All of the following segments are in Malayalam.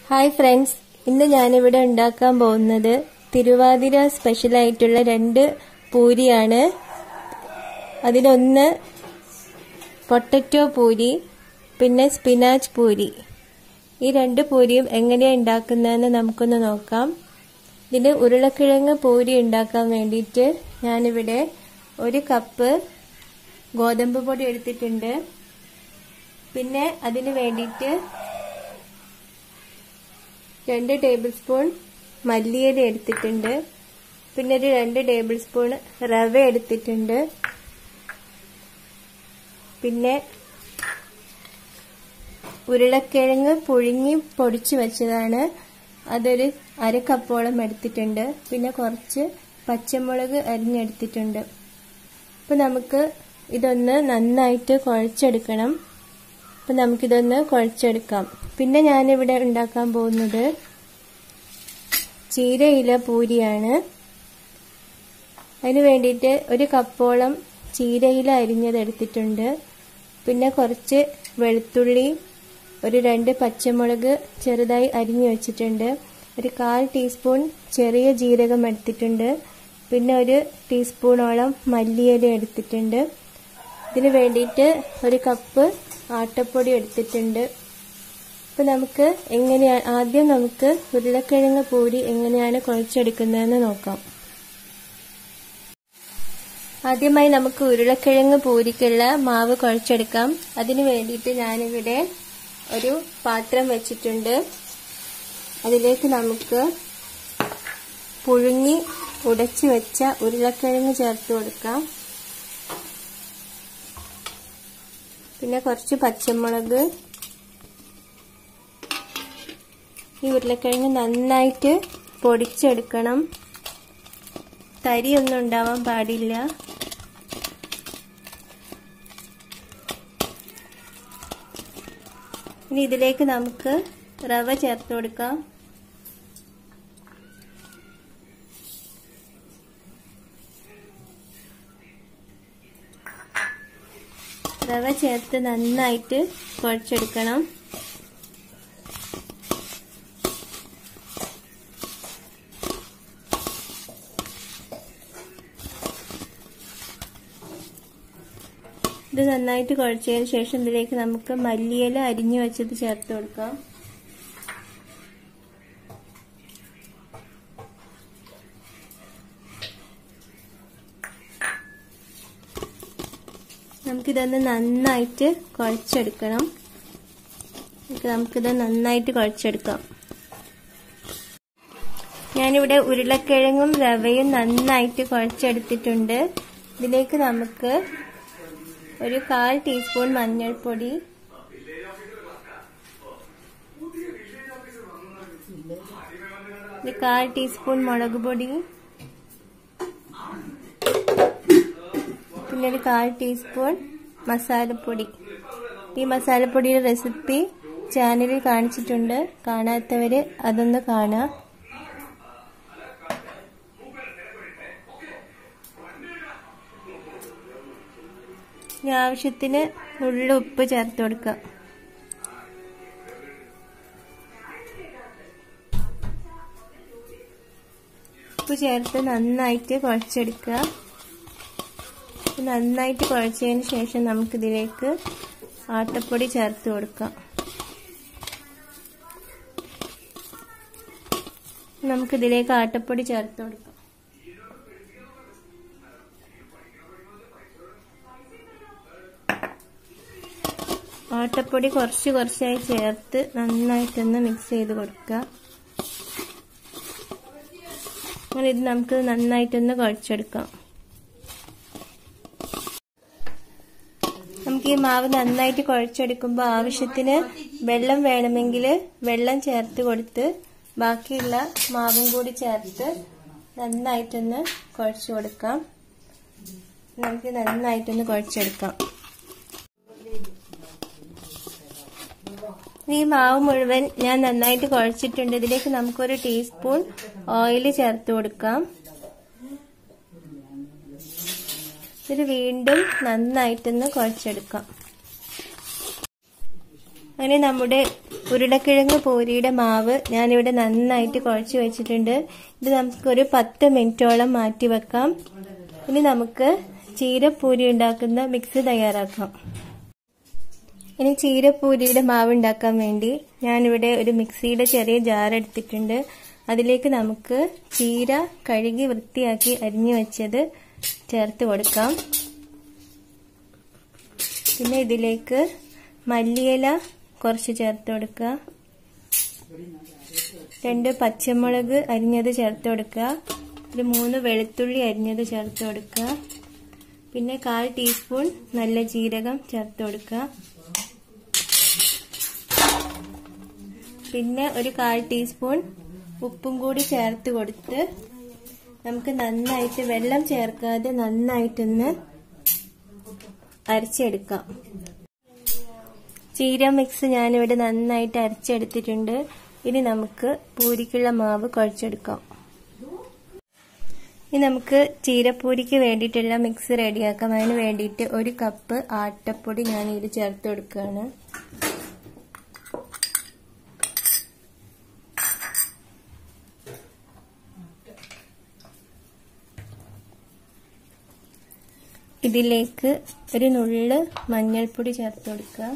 ഹായ് ഫ്രണ്ട്സ് ഇന്ന് ഞാനിവിടെ ഉണ്ടാക്കാൻ പോകുന്നത് തിരുവാതിര സ്പെഷ്യൽ ആയിട്ടുള്ള രണ്ട് പൂരിയാണ് അതിലൊന്ന് പൊട്ടറ്റോ പൂരി പിന്നെ സ്പിനാച്ച് പൂരി ഈ രണ്ട് പൂരിയും എങ്ങനെയാണ് ഉണ്ടാക്കുന്നതെന്ന് നമുക്കൊന്ന് നോക്കാം ഇതിന് ഉരുളക്കിഴങ്ങ് പൂരി ഉണ്ടാക്കാൻ വേണ്ടിയിട്ട് ഞാനിവിടെ ഒരു കപ്പ് ഗോതമ്പ് പൊടി എടുത്തിട്ടുണ്ട് പിന്നെ അതിന് വേണ്ടിയിട്ട് രണ്ട് ടേബിൾ സ്പൂൺ മല്ലിയില എടുത്തിട്ടുണ്ട് പിന്നെ ഒരു രണ്ട് ടേബിൾ സ്പൂൺ റവ എടുത്തിട്ടുണ്ട് പിന്നെ ഉരുളക്കിഴങ്ങ് പുഴുങ്ങി പൊടിച്ചു വെച്ചതാണ് അതൊരു അര കപ്പോളം എടുത്തിട്ടുണ്ട് പിന്നെ കുറച്ച് പച്ചമുളക് അരിഞ്ഞെടുത്തിട്ടുണ്ട് അപ്പോൾ നമുക്ക് ഇതൊന്ന് നന്നായിട്ട് കുഴച്ചെടുക്കണം അപ്പം നമുക്കിതൊന്ന് കുഴച്ചെടുക്കാം പിന്നെ ഞാനിവിടെ ഉണ്ടാക്കാൻ പോകുന്നത് ചീരയില പൂരിയാണ് അതിന് വേണ്ടിയിട്ട് ഒരു കപ്പോളം ചീരയില അരിഞ്ഞത് എടുത്തിട്ടുണ്ട് പിന്നെ കുറച്ച് വെളുത്തുള്ളി ഒരു രണ്ട് പച്ചമുളക് ചെറുതായി അരിഞ്ഞു വെച്ചിട്ടുണ്ട് ഒരു കാൽ ടീസ്പൂൺ ചെറിയ ജീരകം എടുത്തിട്ടുണ്ട് പിന്നെ ഒരു ടീസ്പൂണോളം മല്ലിയില എടുത്തിട്ടുണ്ട് ഇതിന് വേണ്ടിയിട്ട് ഒരു കപ്പ് ആട്ടപ്പൊടി എടുത്തിട്ടുണ്ട് അപ്പോൾ നമുക്ക് എങ്ങനെയാണ് ആദ്യം നമുക്ക് ഉരുളക്കിഴങ്ങ് പൂരി എങ്ങനെയാണ് കുഴച്ചെടുക്കുന്നതെന്ന് നോക്കാം ആദ്യമായി നമുക്ക് ഉരുളക്കിഴങ്ങ് പൂരിക്കുള്ള മാവ് കുഴച്ചെടുക്കാം അതിന് വേണ്ടിയിട്ട് ഞാനിവിടെ ഒരു പാത്രം വെച്ചിട്ടുണ്ട് അതിലേക്ക് നമുക്ക് പുഴുങ്ങി ഉടച്ചു വെച്ച ഉരുളക്കിഴങ്ങ് ചേർത്ത് കൊടുക്കാം പിന്നെ കുറച്ച് പച്ചമുളക് ഈ ഉരുളക്കിഴങ്ങ് നന്നായിട്ട് പൊടിച്ചെടുക്കണം തരിയൊന്നും ഉണ്ടാവാൻ പാടില്ല ഇനി ഇതിലേക്ക് നമുക്ക് റവ ചേർത്ത് കൊടുക്കാം റവ ചേർത്ത് നന്നായിട്ട് കുഴച്ചെടുക്കണം ഇത് നന്നായിട്ട് കുഴച്ചതിന് ശേഷം ഇതിലേക്ക് നമുക്ക് മല്ലിയില അരിഞ്ഞു വെച്ചത് ചേർത്ത് കൊടുക്കാം നമുക്കിതൊന്ന് നന്നായിട്ട് കുഴച്ചെടുക്കണം നമുക്കിത് നന്നായിട്ട് കുഴച്ചെടുക്കാം ഞാനിവിടെ ഉരുളക്കിഴങ്ങും റവയും നന്നായിട്ട് കുഴച്ചെടുത്തിട്ടുണ്ട് ഇതിലേക്ക് നമുക്ക് ഒരു കാൽ ടീസ്പൂൺ മഞ്ഞൾപ്പൊടി ഒരു കാൽ ടീസ്പൂൺ മുളക് പൊടി പിന്നെ ഒരു കാൽ ടീസ്പൂൺ മസാലപ്പൊടി ഈ മസാലപ്പൊടിയുടെ റെസിപ്പി ചാനലിൽ കാണിച്ചിട്ടുണ്ട് കാണാത്തവര് അതൊന്ന് കാണാം ഇനി ആവശ്യത്തിന് ഉള്ള ഉപ്പ് ചേർത്ത് കൊടുക്കാം ഉപ്പ് ചേർത്ത് നന്നായിട്ട് കുഴച്ചെടുക്കുക നന്നായിട്ട് കുഴച്ചതിന് ശേഷം നമുക്കിതിലേക്ക് ആട്ടപ്പൊടി ചേർത്ത് കൊടുക്കാം നമുക്കിതിലേക്ക് ആട്ടപ്പൊടി ചേർത്ത് കൊടുക്കാം ആട്ടപ്പൊടി കുറച്ച് കുറച്ചായി ചേർത്ത് നന്നായിട്ടൊന്ന് മിക്സ് ചെയ്ത് കൊടുക്കുക അങ്ങനെ ഇത് നമുക്ക് നന്നായിട്ടൊന്ന് കുഴച്ചെടുക്കാം നമുക്ക് ഈ മാവ് നന്നായിട്ട് കുഴച്ചെടുക്കുമ്പോൾ ആവശ്യത്തിന് വെള്ളം വേണമെങ്കിൽ വെള്ളം ചേർത്ത് കൊടുത്ത് ബാക്കിയുള്ള മാവും കൂടി ചേർത്ത് നന്നായിട്ടൊന്ന് കുഴച്ചു കൊടുക്കാം നമുക്ക് നന്നായിട്ടൊന്ന് കുഴച്ചെടുക്കാം ഈ മാവ് മുഴുവൻ ഞാൻ നന്നായിട്ട് കുഴച്ചിട്ടുണ്ട് ഇതിലേക്ക് നമുക്കൊരു ടീസ്പൂൺ ഓയിൽ ചേർത്ത് കൊടുക്കാം ഇത് വീണ്ടും നന്നായിട്ടൊന്ന് കുഴച്ചെടുക്കാം അങ്ങനെ നമ്മുടെ ഉരുളക്കിഴങ്ങ് പൂരിയുടെ മാവ് ഞാനിവിടെ നന്നായിട്ട് കുഴച്ച് വെച്ചിട്ടുണ്ട് ഇത് നമുക്കൊരു പത്ത് മിനിറ്റോളം മാറ്റി വെക്കാം ഇനി നമുക്ക് ചീരപ്പൂരി ഉണ്ടാക്കുന്ന മിക്സ് തയ്യാറാക്കാം ഇനി ചീരപ്പൂരിയുടെ മാവ് ഉണ്ടാക്കാൻ വേണ്ടി ഞാനിവിടെ ഒരു മിക്സിയുടെ ചെറിയ ജാർ എടുത്തിട്ടുണ്ട് അതിലേക്ക് നമുക്ക് ചീര കഴുകി വൃത്തിയാക്കി അരിഞ്ഞു വെച്ചത് ചേർത്ത് കൊടുക്കാം പിന്നെ ഇതിലേക്ക് മല്ലിയില കുറച്ച് ചേർത്ത് കൊടുക്കുക രണ്ട് പച്ചമുളക് അരിഞ്ഞത് ചേർത്ത് കൊടുക്കുക ഒരു മൂന്ന് വെളുത്തുള്ളി അരിഞ്ഞത് ചേർത്ത് കൊടുക്കുക പിന്നെ കാൽ ടീസ്പൂൺ നല്ല ജീരകം ചേർത്ത് കൊടുക്കുക പിന്നെ ഒരു കാൽ ടീസ്പൂൺ ഉപ്പും കൂടി ചേർത്ത് കൊടുത്ത് നമുക്ക് നന്നായിട്ട് വെള്ളം ചേർക്കാതെ നന്നായിട്ടൊന്ന് അരച്ചെടുക്കാം ചീര മിക്സ് ഞാനിവിടെ നന്നായിട്ട് അരച്ചെടുത്തിട്ടുണ്ട് ഇനി നമുക്ക് പൂരിക്കുള്ള മാവ് കുഴച്ചെടുക്കാം ഇനി നമുക്ക് ചീരപ്പൂരിക്ക് വേണ്ടിയിട്ടുള്ള മിക്സ് റെഡിയാക്കാം അതിന് വേണ്ടിയിട്ട് ഒരു കപ്പ് ആട്ടപ്പൊടി ഞാൻ ഇത് ചേർത്ത് കൊടുക്കുകയാണ് ഇതിലേക്ക് ഒരു നുള്ള് മഞ്ഞൾപ്പൊടി ചേർത്ത് കൊടുക്കുക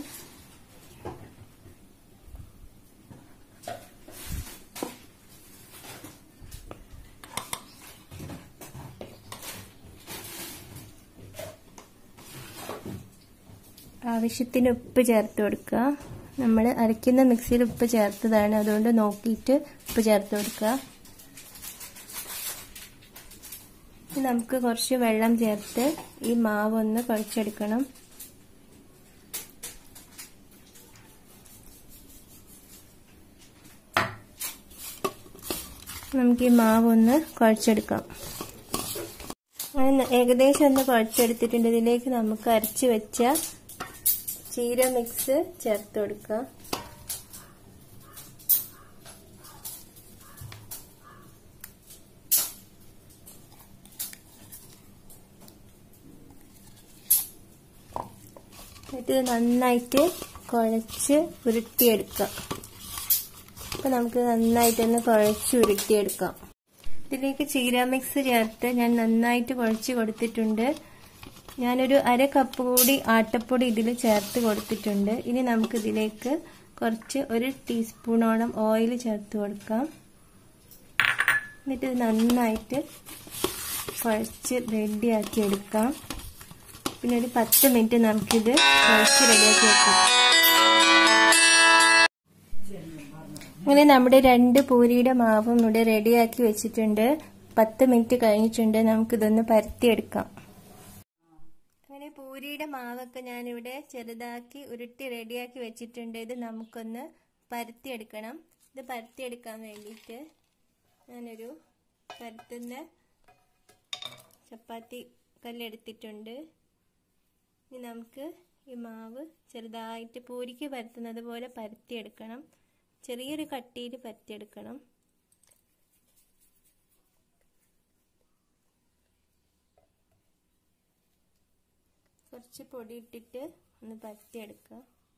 ആവശ്യത്തിന് ഉപ്പ് ചേർത്ത് കൊടുക്കുക നമ്മൾ അരയ്ക്കുന്ന മിക്സിയിൽ ഉപ്പ് ചേർത്തതാണ് അതുകൊണ്ട് നോക്കിയിട്ട് ഉപ്പ് ചേർത്ത് കൊടുക്കുക നമുക്ക് കുറച്ച് വെള്ളം ചേർത്ത് ഈ മാവ് ഒന്ന് കുഴച്ചെടുക്കണം നമുക്ക് ഈ മാവ് ഒന്ന് കുഴച്ചെടുക്കാം ഏകദേശം ഒന്ന് കുഴച്ചെടുത്തിട്ടുണ്ട് ഇതിലേക്ക് നമുക്ക് അരച്ച് വെച്ച ചീര മിക്സ് ചേർത്ത് കൊടുക്കാം ഇത് നന്നായിട്ട് കുഴച്ച് ഉരുട്ടിയെടുക്കാം അപ്പൊ നമുക്ക് നന്നായിട്ടൊന്ന് കുഴച്ച് ഉരുട്ടിയെടുക്കാം ഇതിലേക്ക് ചീര മിക്സ് ചേർത്ത് ഞാൻ നന്നായിട്ട് കുഴച്ച് കൊടുത്തിട്ടുണ്ട് ഞാനൊരു അര കപ്പ് കൂടി ആട്ടപ്പൊടി ഇതിൽ ചേർത്ത് കൊടുത്തിട്ടുണ്ട് ഇനി നമുക്ക് ഇതിലേക്ക് കുറച്ച് ഒരു ടീസ്പൂണോളം ഓയിൽ ചേർത്ത് കൊടുക്കാം എന്നിട്ട് ഇത് നന്നായിട്ട് കുഴച്ച് റെഡിയാക്കി എടുക്കാം പിന്നെ ഒരു പത്ത് മിനിറ്റ് നമുക്കിത് കുഴച്ച് റെഡിയാക്കി വെക്കാം അങ്ങനെ നമ്മുടെ രണ്ട് പൂരിയുടെ മാവും ഇവിടെ റെഡിയാക്കി വെച്ചിട്ടുണ്ട് പത്ത് മിനിറ്റ് കഴിഞ്ഞിട്ടുണ്ട് നമുക്കിതൊന്ന് പരത്തിയെടുക്കാം അങ്ങനെ പൂരിയുടെ മാവൊക്കെ ഞാനിവിടെ ചെറുതാക്കി ഉരുട്ടി റെഡിയാക്കി വെച്ചിട്ടുണ്ട് ഇത് നമുക്കൊന്ന് പരത്തിയെടുക്കണം ഇത് പരത്തിയെടുക്കാൻ വേണ്ടിയിട്ട് ഞാനൊരു പരത്തുന്ന ചപ്പാത്തി കല്ലെടുത്തിട്ടുണ്ട് ഇനി നമുക്ക് ഈ മാവ് ചെറുതായിട്ട് പൂരിക്ക് പരത്തുന്നത് പോലെ പരത്തിയെടുക്കണം ചെറിയൊരു കട്ടിയിൽ പരത്തിയെടുക്കണം കുറച്ച് പൊടി ഇട്ടിട്ട് ഒന്ന് പരത്തിയെടുക്കുക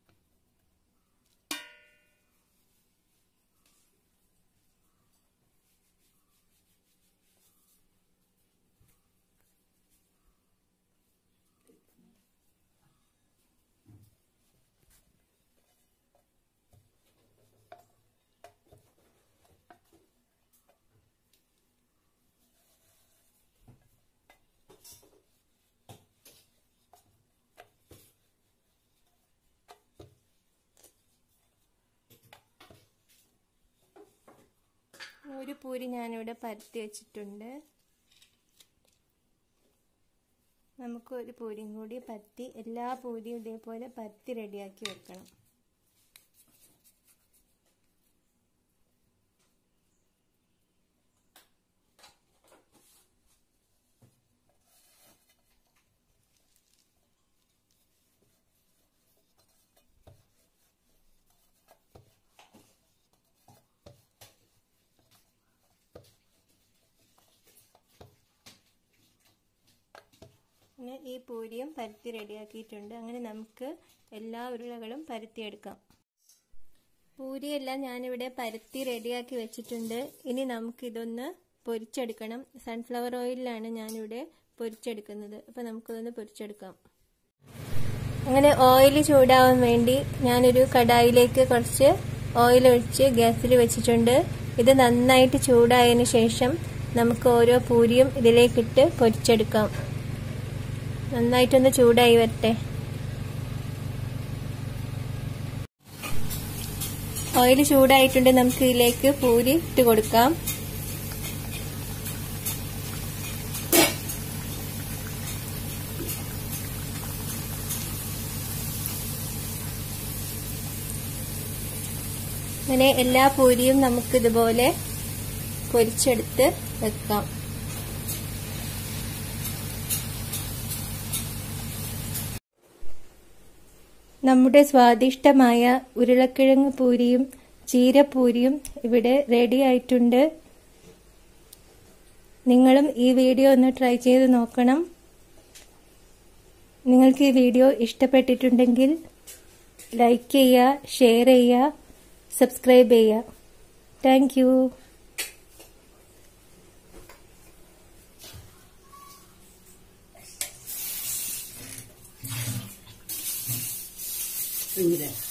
ഒരു പൂരി ഞാനിവിടെ പരത്തി വെച്ചിട്ടുണ്ട് നമുക്ക് ഒരു പൂരിയും കൂടി പരത്തി എല്ലാ പൂരിയും ഇതേപോലെ പരത്തി റെഡിയാക്കി വെക്കണം പിന്നെ ഈ പൂരിയും പരത്തി റെഡിയാക്കിയിട്ടുണ്ട് അങ്ങനെ നമുക്ക് എല്ലാ ഉരുളകളും പരത്തിയെടുക്കാം പൂരിയെല്ലാം ഞാനിവിടെ പരത്തി റെഡിയാക്കി വെച്ചിട്ടുണ്ട് ഇനി നമുക്കിതൊന്ന് പൊരിച്ചെടുക്കണം സൺഫ്ലവർ ഓയിലിലാണ് ഞാനിവിടെ പൊരിച്ചെടുക്കുന്നത് അപ്പം നമുക്കിതൊന്ന് പൊരിച്ചെടുക്കാം അങ്ങനെ ഓയിൽ ചൂടാവാൻ വേണ്ടി ഞാനൊരു കടായിലേക്ക് കുറച്ച് ഓയിൽ ഒഴിച്ച് ഗ്യാസിൽ വെച്ചിട്ടുണ്ട് ഇത് നന്നായിട്ട് ചൂടായതിനു ശേഷം നമുക്ക് ഓരോ പൂരിയും ഇതിലേക്കിട്ട് പൊരിച്ചെടുക്കാം നന്നായിട്ടൊന്ന് ചൂടായി വരട്ടെ ഓയിൽ ചൂടായിട്ടുണ്ട് നമുക്ക് ഇതിലേക്ക് പൂരി ഇട്ട് കൊടുക്കാം അങ്ങനെ എല്ലാ പൂരിയും നമുക്ക് ഇതുപോലെ പൊരിച്ചെടുത്ത് വെക്കാം നമ്മുടെ സ്വാദിഷ്ടമായ ഉരുളക്കിഴങ്ങ് പൂരിയും ചീരപ്പൂരിയും ഇവിടെ റെഡി ആയിട്ടുണ്ട് നിങ്ങളും ഈ വീഡിയോ ഒന്ന് ട്രൈ ചെയ്ത് നോക്കണം നിങ്ങൾക്ക് ഈ വീഡിയോ ഇഷ്ടപ്പെട്ടിട്ടുണ്ടെങ്കിൽ ലൈക്ക് ചെയ്യുക ഷെയർ ചെയ്യുക സബ്സ്ക്രൈബ് ചെയ്യുക താങ്ക് യു Mira.